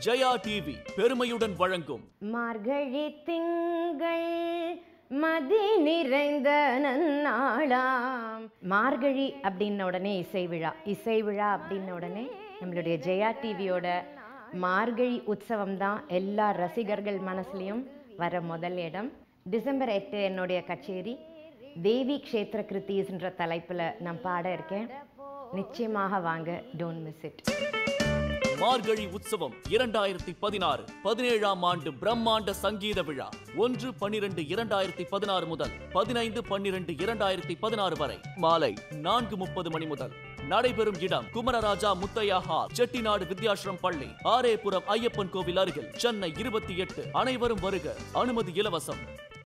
Jaya TV பெருமையுடன் வழங்கும் மார்கழி திங்கள் மதி நிறைந்த நன்னாளாம் மார்கழி அப்படின்ன உடனே இசை விழா இசை விழா அப்படின்ன உடனே நம்மளுடைய ஜெயா டிவியோட மார்கழி உற்சவம் தான் எல்லா ரசிகர்கள் மனசுலையும் வர முதல் இடம் டிசம்பர் எட்டு என்னுடைய கச்சேரி தேவி க்ஷேத்திர கிருத்தீஸ்ன்ற தலைப்பில் நான் பாட இருக்கேன் நிச்சயமாக வாங்க டோன்ட் மிஸ் இட் மார்கழி உற்சவம் இரண்டாயிரத்தி பதினாறு பதினேழாம் ஆண்டு பிரம்மாண்ட சங்கீத விழா ஒன்று பன்னிரண்டு இரண்டாயிரத்தி பதினாறு முதல் பதினைந்து பன்னிரண்டு இரண்டாயிரத்தி பதினாறு வரை மாலை நான்கு முப்பது மணி முதல் நடைபெறும் இடம் குமரராஜா முத்தையா ஹால் செட்டிநாடு வித்யாசிரம் பள்ளி ஆரேபுரம் ஐயப்பன் கோவில் அருகில் சென்னை இருபத்தி எட்டு அனைவரும் வருக அனுமதி இலவசம்